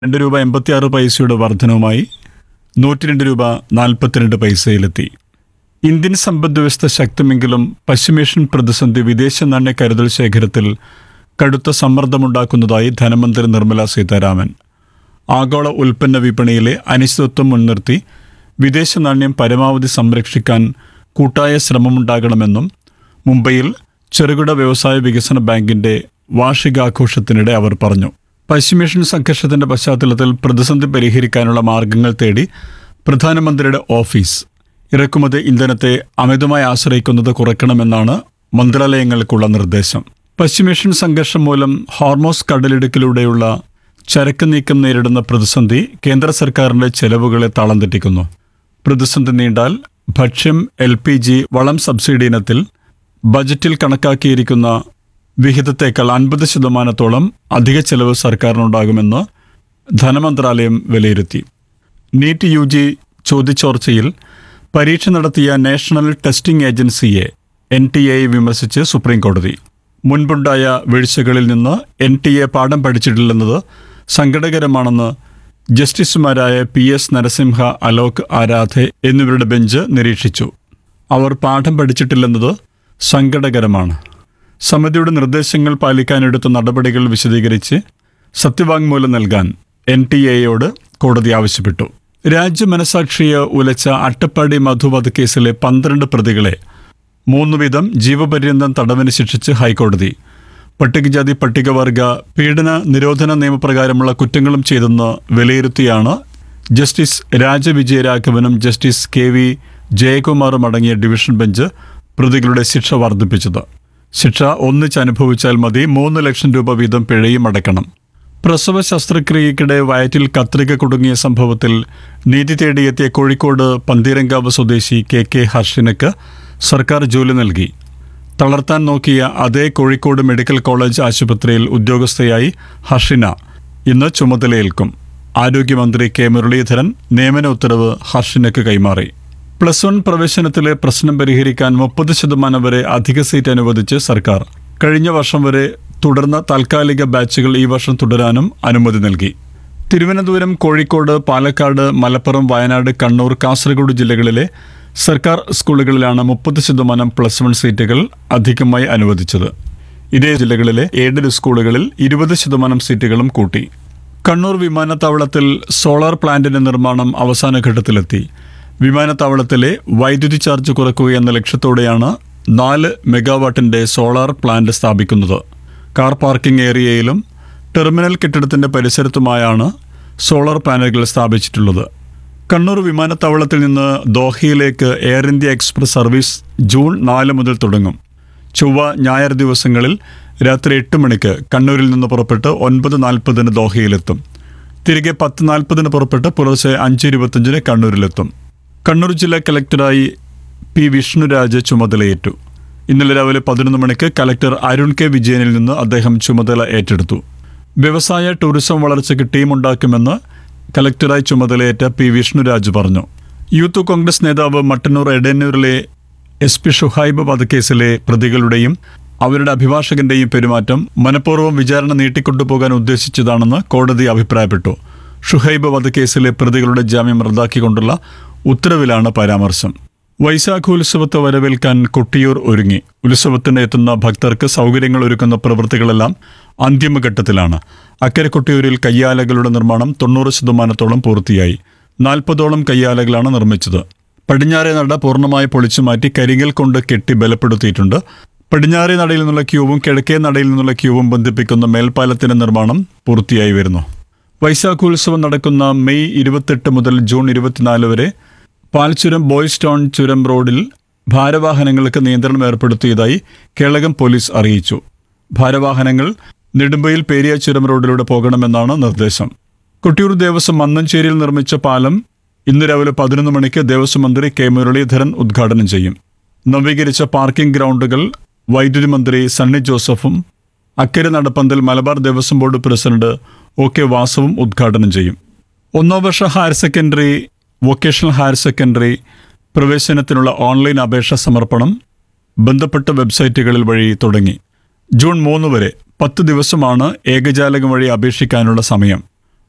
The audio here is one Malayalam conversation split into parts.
രണ്ട് രൂപ എൺപത്തിയാറ് പൈസയുടെ വർധനവുമായി നൂറ്റി രണ്ട് രൂപ നാൽപ്പത്തിരണ്ട് പൈസയിലെത്തി ഇന്ത്യൻ സമ്പദ് വ്യവസ്ഥ ശക്തമെങ്കിലും പശ്ചിമേഷ്യൻ പ്രതിസന്ധി വിദേശ നാണ്യ കരുതൽ ശേഖരത്തിൽ കടുത്ത സമ്മർദ്ദമുണ്ടാക്കുന്നതായി ധനമന്ത്രി നിർമ്മല സീതാരാമൻ ആഗോള ഉൽപ്പന്ന വിപണിയിലെ അനിശ്ചിതത്വം മുൻനിർത്തി വിദേശ നാണ്യം പരമാവധി സംരക്ഷിക്കാൻ കൂട്ടായ ശ്രമമുണ്ടാകണമെന്നും മുംബൈയിൽ ചെറുകിട വ്യവസായ വികസന ബാങ്കിന്റെ വാർഷികാഘോഷത്തിനിടെ അവർ പറഞ്ഞു പശ്ചിമേഷ്യൻ സംഘർഷത്തിന്റെ പശ്ചാത്തലത്തിൽ പ്രതിസന്ധി പരിഹരിക്കാനുള്ള മാർഗങ്ങൾ തേടി പ്രധാനമന്ത്രിയുടെ ഓഫീസ് ഇറക്കുമതി ഇന്ധനത്തെ അമിതമായി ആശ്രയിക്കുന്നത് കുറയ്ക്കണമെന്നാണ് മന്ത്രാലയങ്ങൾക്കുള്ള നിർദ്ദേശം പശ്ചിമേഷ്യൻ സംഘർഷം മൂലം ഹോർമോസ് കടലിടുക്കിലൂടെയുള്ള ചരക്ക് നീക്കം നേരിടുന്ന പ്രതിസന്ധി കേന്ദ്ര സർക്കാരിന്റെ ചെലവുകളെ താളം തെറ്റിക്കുന്നു പ്രതിസന്ധി നീണ്ടാൽ ഭക്ഷ്യം എൽ പി ജി വളം സബ്സിഡി ഇനത്തിൽ ബജറ്റിൽ കണക്കാക്കിയിരിക്കുന്ന വിഹിതത്തേക്കാൾ അൻപത് ശതമാനത്തോളം അധിക ചെലവ് സർക്കാരിനുണ്ടാകുമെന്ന് ധനമന്ത്രാലയം വിലയിരുത്തി നീറ്റ് യു ജി ചോദ്യചോർച്ചയിൽ പരീക്ഷ നടത്തിയ നാഷണൽ ടെസ്റ്റിംഗ് ഏജൻസിയെ എൻ ടി എ വിമർശിച്ച് സുപ്രീം കോടതി മുൻപുണ്ടായ വീഴ്ചകളിൽ നിന്ന് എൻ ടി എ പാഠം പഠിച്ചിട്ടില്ലെന്നത് സങ്കടകരമാണെന്ന് ജസ്റ്റിസുമാരായ പി എസ് നരസിംഹ അലോക് ആരാധെ എന്നിവരുടെ ബെഞ്ച് നിരീക്ഷിച്ചു അവർ പാഠം പഠിച്ചിട്ടില്ലെന്നത് സങ്കടകരമാണ് സമിതിയുടെ നിർദ്ദേശങ്ങൾ പാലിക്കാനെടുത്ത നടപടികൾ വിശദീകരിച്ച് സത്യവാങ്മൂലം നൽകാൻ എൻ ടി എയോട് കോടതി ആവശ്യപ്പെട്ടു രാജ്യമനസാക്ഷിയെ ഉലച്ച അട്ടപ്പാടി മധുവധ കേസിലെ പന്ത്രണ്ട് പ്രതികളെ മൂന്ന് വീതം ജീവപര്യന്തം തടവിന് ശിക്ഷിച്ച് ഹൈക്കോടതി പട്ടികജാതി പട്ടികവർഗ പീഡന നിരോധന നിയമപ്രകാരമുള്ള കുറ്റങ്ങളും ചെയ്തെന്ന് വിലയിരുത്തിയാണ് ജസ്റ്റിസ് രാജവിജയരാഘവനും ജസ്റ്റിസ് കെ വി ജയകുമാറും അടങ്ങിയ ഡിവിഷൻ ബെഞ്ച് പ്രതികളുടെ ശിക്ഷ വർദ്ധിപ്പിച്ചത് ശിക്ഷ ഒന്നിച്ച് അനുഭവിച്ചാൽ മതി മൂന്ന് ലക്ഷം രൂപ വീതം പിഴയും അടയ്ക്കണം പ്രസവ ശസ്ത്രക്രിയയ്ക്കിടെ വയറ്റിൽ കത്രിക കുടുങ്ങിയ സംഭവത്തിൽ നീതി തേടിയെത്തിയ കോഴിക്കോട് പന്തീരങ്കാവ് സ്വദേശി കെ കെ ഹർഷിനക്ക് സർക്കാർ ജോലി നൽകി തളർത്താൻ നോക്കിയ അതേ കോഴിക്കോട് മെഡിക്കൽ കോളേജ് ആശുപത്രിയിൽ ഉദ്യോഗസ്ഥയായി ഹർഷിന ഇന്ന് ചുമതലയേൽക്കും ആരോഗ്യമന്ത്രി കെ മുരളീധരൻ നിയമന ഉത്തരവ് ഹർഷിനക്ക് കൈമാറി പ്ലസ് വൺ പ്രവേശനത്തിലെ പ്രശ്നം പരിഹരിക്കാൻ മുപ്പത് ശതമാനം വരെ അധിക സീറ്റ് അനുവദിച്ച് സർക്കാർ കഴിഞ്ഞ വർഷം വരെ തുടർന്ന താൽക്കാലിക ബാച്ചുകൾ ഈ വർഷം തുടരാനും അനുമതി നൽകി തിരുവനന്തപുരം കോഴിക്കോട് പാലക്കാട് മലപ്പുറം വയനാട് കണ്ണൂർ കാസർഗോഡ് ജില്ലകളിലെ സർക്കാർ സ്കൂളുകളിലാണ് മുപ്പത് ശതമാനം പ്ലസ് വൺ സീറ്റുകൾ അധികമായി അനുവദിച്ചത് ഇതേ ജില്ലകളിലെ എയ്ഡഡ് സ്കൂളുകളിൽ ഇരുപത് ശതമാനം സീറ്റുകളും കൂട്ടി കണ്ണൂർ വിമാനത്താവളത്തിൽ സോളാർ പ്ലാന്റിന്റെ നിർമ്മാണം അവസാന ഘട്ടത്തിലെത്തി വിമാനത്താവളത്തിലെ വൈദ്യുതി ചാർജ് കുറയ്ക്കുക എന്ന ലക്ഷ്യത്തോടെയാണ് നാല് മെഗാവാട്ടിന്റെ സോളാർ പ്ലാന്റ് സ്ഥാപിക്കുന്നത് കാർ പാർക്കിംഗ് ഏരിയയിലും ടെർമിനൽ കെട്ടിടത്തിന്റെ പരിസരത്തുമായാണ് സോളാർ പാനലുകൾ സ്ഥാപിച്ചിട്ടുള്ളത് കണ്ണൂർ വിമാനത്താവളത്തിൽ നിന്ന് ദോഹയിലേക്ക് Air India Express service June നാല് മുതൽ തുടങ്ങും ചൊവ്വ ഞായർ ദിവസങ്ങളിൽ രാത്രി എട്ട് മണിക്ക് കണ്ണൂരിൽ നിന്ന് പുറപ്പെട്ട് ഒൻപത് നാൽപ്പതിന് ദോഹയിലെത്തും തിരികെ പത്ത് നാൽപ്പതിന് പുറപ്പെട്ട് പുലർച്ചെ അഞ്ച് ഇരുപത്തഞ്ചിന് കണ്ണൂരിലെത്തും കണ്ണൂർ ജില്ലാ കലക്ടറായി പി വിഷ്ണുരാജ് ചുമതലയേറ്റു ഇന്നലെ രാവിലെ പതിനൊന്ന് മണിക്ക് കലക്ടർ അരുൺ കെ വിജയനിൽ നിന്ന് അദ്ദേഹം ചുമതല ഏറ്റെടുത്തു വ്യവസായ ടൂറിസം വളർച്ചയ്ക്ക് ടീമുണ്ടാക്കുമെന്ന് കലക്ടറായി ചുമതലയേറ്റ പി വിഷ്ണുരാജ് പറഞ്ഞു യൂത്ത് കോൺഗ്രസ് നേതാവ് മട്ടന്നൂർ എടന്നൂരിലെ എസ് പി ഷുഹൈബ് വധക്കേസിലെ പ്രതികളുടെയും അവരുടെ അഭിഭാഷകന്റെയും പെരുമാറ്റം മനഃപൂർവ്വം വിചാരണ നീട്ടിക്കൊണ്ടുപോകാൻ ഉദ്ദേശിച്ചതാണെന്ന് കോടതി അഭിപ്രായപ്പെട്ടു ഷുഹൈബ് വധക്കേസിലെ പ്രതികളുടെ ജാമ്യം റദ്ദാക്കിക്കൊണ്ടുള്ള ഉത്തരവിലാണ് പരാമർശം വൈശാഖോത്സവത്തെ വരവേൽക്കാൻ കൊട്ടിയൂർ ഒരുങ്ങി ഉത്സവത്തിന് എത്തുന്ന ഭക്തർക്ക് സൗകര്യങ്ങൾ ഒരുക്കുന്ന പ്രവൃത്തികളെല്ലാം അന്തിമഘട്ടത്തിലാണ് അക്കരെ കൊട്ടിയൂരിൽ കയ്യാലകളുടെ നിർമ്മാണം തൊണ്ണൂറ് ശതമാനത്തോളം പൂർത്തിയായി നാൽപ്പതോളം കയ്യാലകളാണ് നിർമ്മിച്ചത് പടിഞ്ഞാറേ നട പൂർണ്ണമായി പൊളിച്ചു മാറ്റി കരിങ്കൽ കൊണ്ട് കെട്ടി ബലപ്പെടുത്തിയിട്ടുണ്ട് പടിഞ്ഞാറേ നടയിൽ നിന്നുള്ള ക്യൂവും കിഴക്കേ നടയിൽ നിന്നുള്ള ക്യൂവും ബന്ധിപ്പിക്കുന്ന മേൽപ്പാലത്തിന്റെ നിർമ്മാണം പൂർത്തിയായി വരുന്നു വൈശാഖോത്സവം നടക്കുന്ന മെയ് ഇരുപത്തെട്ട് മുതൽ ജൂൺ ഇരുപത്തിനാല് വരെ പാൽച്ചുരം ബോയ്സ് ടൗൺ ചുരം റോഡിൽ ഭാരവാഹനങ്ങൾക്ക് നിയന്ത്രണം ഏർപ്പെടുത്തിയതായി കേളകം പോലീസ് അറിയിച്ചു ഭാരവാഹനങ്ങൾ നെടുമ്പയിൽ പേരിയ ചുരം റോഡിലൂടെ പോകണമെന്നാണ് നിർദ്ദേശം കൊട്ടിയൂർ ദേവസ്വം മന്നഞ്ചേരിയിൽ നിർമ്മിച്ച പാലം ഇന്ന് രാവിലെ പതിനൊന്ന് മണിക്ക് ദേവസ്വം മന്ത്രി കെ മുരളീധരൻ ഉദ്ഘാടനം ചെയ്യും നവീകരിച്ച പാർക്കിംഗ് ഗ്രൗണ്ടുകൾ വൈദ്യുതി മന്ത്രി സണ്ണി ജോസഫും അക്കരെ നടപ്പന്തൽ Malabar Devaswom board president O K വാസവും ഉദ്ഘാടനം ചെയ്യും ഒന്നാം വർഷ higher secondary vocational higher secondary പ്രവേശനത്തിനുള്ള ഓൺലൈൻ അപേക്ഷ സമർപ്പണം ബന്ധപ്പെട്ട വെബ്സൈറ്റുകളിൽ വഴി തുടങ്ങി ജൂൺ മൂന്ന് വരെ പത്ത് ദിവസമാണ് ഏകജാലകം വഴി അപേക്ഷിക്കാനുള്ള സമയം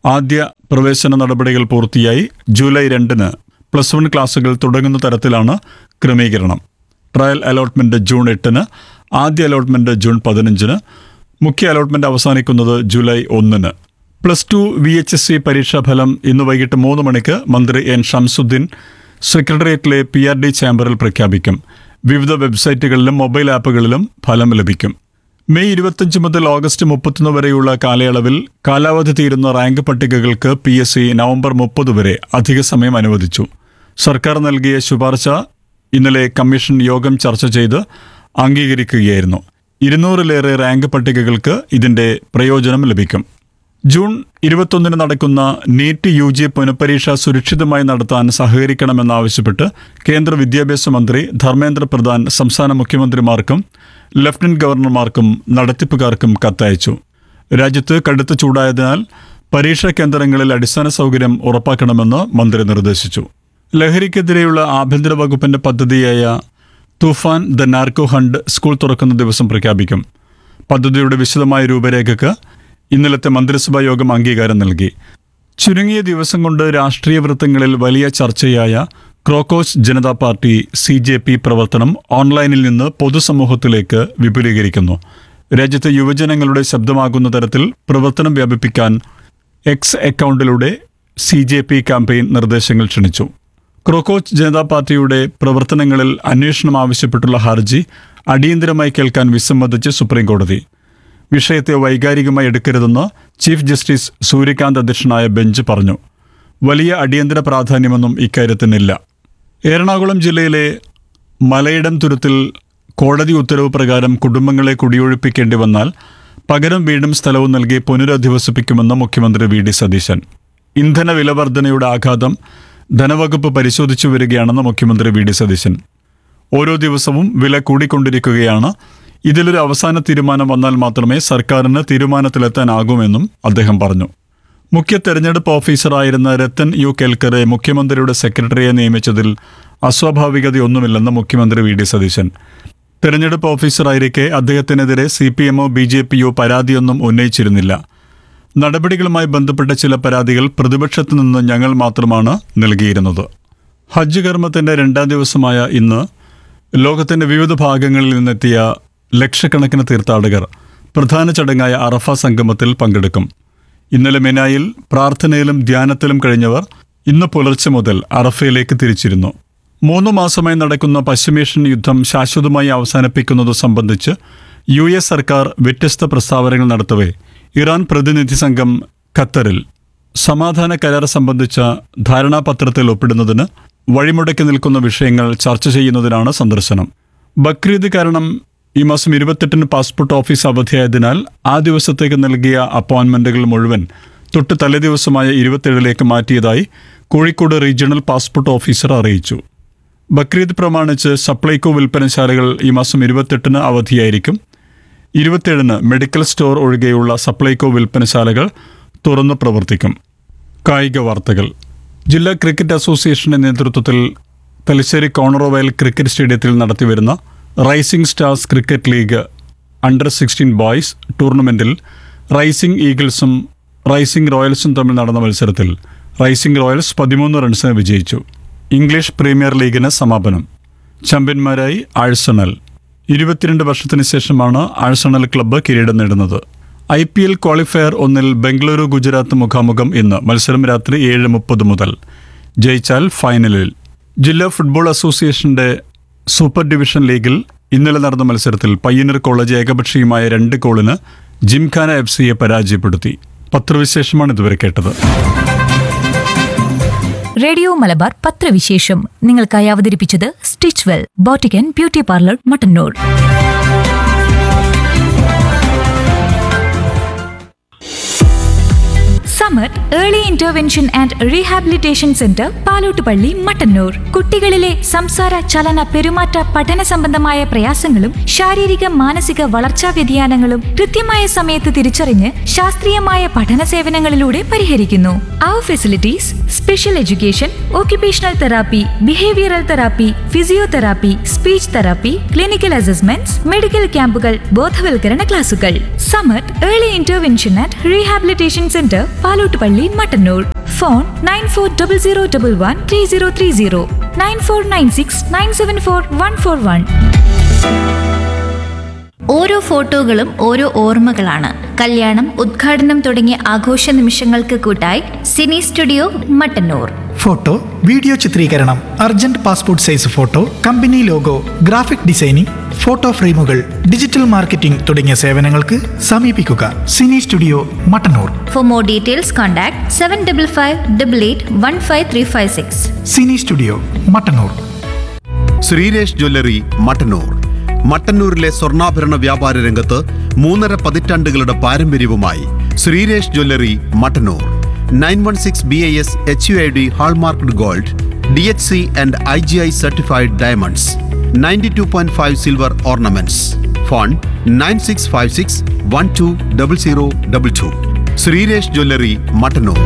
ആദ്യ പ്രവേശന നടപടികൾ പൂർത്തിയായി ജൂലൈ രണ്ടിന് പ്ലസ് വൺ ക്ലാസുകൾ തുടങ്ങുന്ന തരത്തിലാണ് ക്രമീകരണം ട്രയൽ അലോട്ട്മെന്റ് ജൂൺ എട്ടിന് ആദ്യ അലോട്ട്മെന്റ് ജൂൺ പതിനഞ്ചിന് മുഖ്യ അലോട്ട്മെന്റ് അവസാനിക്കുന്നത് ജൂലൈ ഒന്നിന് plus two V H S C പരീക്ഷാഫലം ഇന്ന് വൈകിട്ട് മൂന്ന് മണിക്ക് മന്ത്രി എൻ ഷംസുദ്ദീൻ സെക്രട്ടേറിയറ്റിലെ പി ആർ ഡി ചാമ്പറിൽ പ്രഖ്യാപിക്കും വിവിധ വെബ്സൈറ്റുകളിലും മൊബൈൽ ആപ്പുകളിലും ഫലം ലഭിക്കും മെയ് ഇരുപത്തഞ്ച് മുതൽ ഓഗസ്റ്റ് മുപ്പത്തൊന്ന് വരെയുള്ള കാലയളവിൽ കാലാവധി തീരുന്ന റാങ്ക് പട്ടികകൾക്ക് പി എസ് സി നവംബർ മുപ്പത് വരെ അധിക സമയം അനുവദിച്ചു സർക്കാർ നൽകിയ ശുപാർശ ഇന്നലെ കമ്മീഷൻ യോഗം ചർച്ച ചെയ്ത് അംഗീകരിക്കുകയായിരുന്നു ഇരുന്നൂറിലേറെ റാങ്ക് പട്ടികകൾക്ക് ഇതിന്റെ പ്രയോജനം ലഭിക്കും ജൂൺ ഇരുപത്തൊന്നിന് നടക്കുന്ന നീറ്റ് യു ജി പുനഃപരീക്ഷ സുരക്ഷിതമായി നടത്താൻ സഹകരിക്കണമെന്നാവശ്യപ്പെട്ട് കേന്ദ്ര വിദ്യാഭ്യാസ മന്ത്രി ധർമ്മേന്ദ്ര പ്രധാൻ സംസ്ഥാന മുഖ്യമന്ത്രിമാർക്കും ലഫ്റ്റനന്റ് ഗവർണർമാർക്കും നടത്തിപ്പുകാർക്കും കത്തയച്ചു രാജ്യത്ത് കടുത്ത ചൂടായതിനാൽ പരീക്ഷാ കേന്ദ്രങ്ങളിൽ അടിസ്ഥാന സൗകര്യം ഉറപ്പാക്കണമെന്ന് മന്ത്രി നിർദ്ദേശിച്ചു ലഹരിക്കെതിരെയുള്ള ആഭ്യന്തര വകുപ്പിന്റെ പദ്ധതിയായ Toofan the narco hunt school തുറക്കുന്ന ദിവസം പ്രഖ്യാപിക്കും പദ്ധതിയുടെ വിശദമായ രൂപരേഖയ്ക്ക് ഇന്നലത്തെ മന്ത്രിസഭാ യോഗം അംഗീകാരം നൽകി ചുരുങ്ങിയ ദിവസം കൊണ്ട് രാഷ്ട്രീയ വൃത്തങ്ങളിൽ വലിയ ചർച്ചയായ ക്രോക്കോച്ച് Janata party C J P പ്രവർത്തനം ഓൺലൈനിൽ നിന്ന് പൊതുസമൂഹത്തിലേക്ക് വിപുലീകരിക്കുന്നു രാജ്യത്തെ യുവജനങ്ങളുടെ ശബ്ദമാകുന്ന തരത്തിൽ പ്രവർത്തനം വ്യാപിപ്പിക്കാൻ എക്സ് അക്കൗണ്ടിലൂടെ സി ജെ പി ക്യാമ്പയിൻ നിർദ്ദേശങ്ങൾ ക്ഷണിച്ചു ക്രോക്കോച്ച് ജനതാ പാർട്ടിയുടെ പ്രവർത്തനങ്ങളിൽ അന്വേഷണം ആവശ്യപ്പെട്ടുള്ള ഹർജി അടിയന്തരമായി കേൾക്കാൻ വിസമ്മതിച്ച് സുപ്രീംകോടതി വിഷയത്തെ വൈകാരികമായി എടുക്കരുതെന്ന് ചീഫ് ജസ്റ്റിസ് സൂര്യകാന്ത് അധ്യക്ഷനായ ബെഞ്ച് പറഞ്ഞു വലിയ അടിയന്തര പ്രാധാന്യമൊന്നും ഇക്കാര്യത്തിനില്ല എറണാകുളം ജില്ലയിലെ മലയിടം തുരുത്തിൽ കോടതി ഉത്തരവ് പ്രകാരം കുടുംബങ്ങളെ കുടിയൊഴിപ്പിക്കേണ്ടി വന്നാൽ പകരം വീടും സ്ഥലവും നൽകി പുനരധിവസിപ്പിക്കുമെന്ന് മുഖ്യമന്ത്രി വി ഡി സതീശൻ ഇന്ധന വില വർധനയുടെ ആഘാതം ധനവകുപ്പ് പരിശോധിച്ചു വരികയാണെന്ന് മുഖ്യമന്ത്രി വി ഡി സതീശൻ ഓരോ ദിവസവും വില കൂടിക്കൊണ്ടിരിക്കുകയാണ് ഇതിലൊരു അവസാന തീരുമാനം വന്നാൽ മാത്രമേ സർക്കാരിന് തീരുമാനത്തിലെത്താനാകുമെന്നും അദ്ദേഹം പറഞ്ഞു മുഖ്യ തെരഞ്ഞെടുപ്പ് ഓഫീസറായിരുന്ന രത്തൻ യു കെൽക്കറെ മുഖ്യമന്ത്രിയുടെ സെക്രട്ടറിയെ നിയമിച്ചതിൽ അസ്വാഭാവികതയൊന്നുമില്ലെന്ന് മുഖ്യമന്ത്രി വി ഡി സതീശൻ തെരഞ്ഞെടുപ്പ് ഓഫീസറായിരിക്കെ അദ്ദേഹത്തിനെതിരെ സി പി എമ്മോ ബി ജെ പിയോ പരാതിയൊന്നും ഉന്നയിച്ചിരുന്നില്ല നടപടികളുമായി ബന്ധപ്പെട്ട ചില പരാതികൾ പ്രതിപക്ഷത്തു നിന്ന് ഞങ്ങൾ മാത്രമാണ് നൽകിയിരുന്നത് ഹജ്ജ് കർമ്മത്തിന്റെ രണ്ടാം ദിവസമായ ഇന്ന് ലോകത്തിന്റെ വിവിധ ഭാഗങ്ങളിൽ നിന്നെത്തിയ ലക്ഷക്കണക്കിന് തീർത്ഥാടകർ പ്രധാന ചടങ്ങായ അറഫ സംഗമത്തിൽ പങ്കെടുക്കും ഇന്നലെ മെനായിൽ പ്രാർത്ഥനയിലും ധ്യാനത്തിലും കഴിഞ്ഞവർ ഇന്ന് പുലർച്ചെ മുതൽ അറഫയിലേക്ക് തിരിച്ചിരുന്നു മൂന്ന് മാസമായി നടക്കുന്ന പശ്ചിമേഷ്യൻ യുദ്ധം ശാശ്വതമായി അവസാനിപ്പിക്കുന്നത് സംബന്ധിച്ച് യു എസ് സർക്കാർ വ്യത്യസ്ത പ്രസ്താവനകൾ നടത്തവേ ഇറാൻ പ്രതിനിധി സംഘം ഖത്തറിൽ സമാധാന കരാർ സംബന്ധിച്ച ധാരണാപത്രത്തിൽ ഒപ്പിടുന്നതിന് വഴിമുടക്കി നിൽക്കുന്ന വിഷയങ്ങൾ ചർച്ച ചെയ്യുന്നതിനാണ് സന്ദർശനം ബക്രീദ് കാരണം ഈ മാസം ഇരുപത്തെട്ടിന് പാസ്പോർട്ട് ഓഫീസ് അവധിയായതിനാൽ ആ ദിവസത്തേക്ക് നൽകിയ അപ്പോയിന്റ്മെന്റുകൾ മുഴുവൻ തൊട്ട് തലേദിവസമായ ഇരുപത്തേഴിലേക്ക് മാറ്റിയതായി കോഴിക്കോട് റീജിയണൽ പാസ്പോർട്ട് ഓഫീസർ അറിയിച്ചു ബക്രീദ് പ്രമാണിച്ച് സപ്ലൈകോ വിൽപ്പനശാലകൾ ഈ മാസം ഇരുപത്തെട്ടിന് അവധിയായിരിക്കും ഇരുപത്തിയേഴിന് മെഡിക്കൽ സ്റ്റോർ ഒഴികെയുള്ള സപ്ലൈകോ വിൽപ്പനശാലകൾ തുറന്നു പ്രവർത്തിക്കും കായിക വാർത്തകൾ ജില്ലാ ക്രിക്കറ്റ് അസോസിയേഷന്റെ നേതൃത്വത്തിൽ തലശ്ശേരി കോണറോവയൽ ക്രിക്കറ്റ് സ്റ്റേഡിയത്തിൽ നടത്തിവരുന്ന rising stars cricket league under sixteen boys ടൂർണമെന്റിൽ റൈസിംഗ് ഈഗിൾസും റൈസിംഗ് റോയൽസും തമ്മിൽ നടന്ന മത്സരത്തിൽ റൈസിംഗ് റോയൽസ് പതിമൂന്ന് റൺസിന് വിജയിച്ചു ഇംഗ്ലീഷ് പ്രീമിയർ ലീഗിന് സമാപനം ചാമ്പ്യന്മാരായി ആഴ്സണൽ ഇരുപത്തിരണ്ട് വർഷത്തിന് ശേഷമാണ് ആഴ്സണൽ ക്ലബ്ബ് കിരീടം നേടുന്നത് ഐ പി എൽ ക്വാളിഫയർ ഒന്നിൽ ബംഗളൂരു ഗുജറാത്ത് മുഖാമുഖം ഇന്ന് മത്സരം രാത്രി ഏഴ് മുപ്പത് മുതൽ ജയിച്ചാൽ ഫൈനലിൽ ജില്ലാ ഫുട്ബോൾ അസോസിയേഷന്റെ സൂപ്പർ ഡിവിഷൻ ലീഗിൽ ഇന്നലെ നടന്ന മത്സരത്തിൽ പയ്യന്നൂർ കോളേജ് ഏകപക്ഷീയമായ രണ്ട് ഗോളിന് ജിംഖാന എഫ് സിയെ പരാജയപ്പെടുത്തി പത്രവിശേഷമാണ് ഇതുവരെ കേട്ടത് റേഡിയോ മലബാർ പത്രവിശേഷം നിങ്ങൾക്കായി അവതരിപ്പിച്ചത് stitch well boutique beauty parlour Mattannur Samar early intervention and rehabilitation centre Palottupalli Mattannur കുട്ടികളിലെ സംസാര ചലന പെരുമാറ്റ പഠന സംബന്ധമായ പ്രയാസങ്ങളും ശാരീരിക മാനസിക വളർച്ചാ വ്യതിയാനങ്ങളും കൃത്യമായ സമയത്ത് തിരിച്ചറിഞ്ഞ് ശാസ്ത്രീയമായ പഠന സേവനങ്ങളിലൂടെ പരിഹരിക്കുന്നു അവർ facilities special education occupational therapy behavioural therapy physiotherapy speech therapy clinical assessments medical ക്യാമ്പുകൾ ബോധവൽക്കരണ ക്ലാസുകൾ Samar early intervention and rehabilitation centre Palottu Palottupalli Mattannur phone nine four double zero double one three zero three zero nine four nine six nine seven four one four one ഓരോ ഫോട്ടോകളും ഓരോ ഓർമ്മകളാണ് കല്യാണം ഉദ്ഘാടനം തുടങ്ങിയ ആഘോഷ നിമിഷങ്ങൾക്ക് കൂട്ടായി cine studio Mattannur photo video ചിത്രീകരണം urgent passport size photo company logo graphic designing photo ഫ്രെയിമുകൾ ഡിജിറ്റൽ മാർക്കറ്റിംഗ് തുടങ്ങിയ സേവനങ്ങൾക്ക് സമീപിക്കുക cine studio Mattannur for more details contact seven double five double eight one five three five six cine studio Mattannur Sreeresh jewellery Mattannur മട്ടന്നൂരിലെ സ്വർണ്ണാഭരണ വ്യാപാര രംഗത്ത് മൂന്നര പതിറ്റാണ്ടുകളുടെ പാരമ്പര്യവുമായി Sreeresh jewellery Mattannur nine one six B I S H U I D hallmarked gold D H C and I G I certified diamonds ninety two point five silver ornaments phone nine six five six one two double zero double two Sreeresh jewellery Mattannur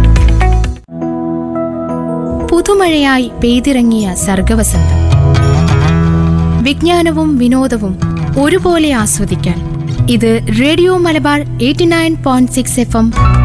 പുതുമഴയായി പെയ്തിറങ്ങിയ സർഗവസന്തം വിജ്ഞാനവും വിനോദവും ഒരുപോലെ ആസ്വദിക്കാൻ ഇത് radio Malabar eighty nine point six F M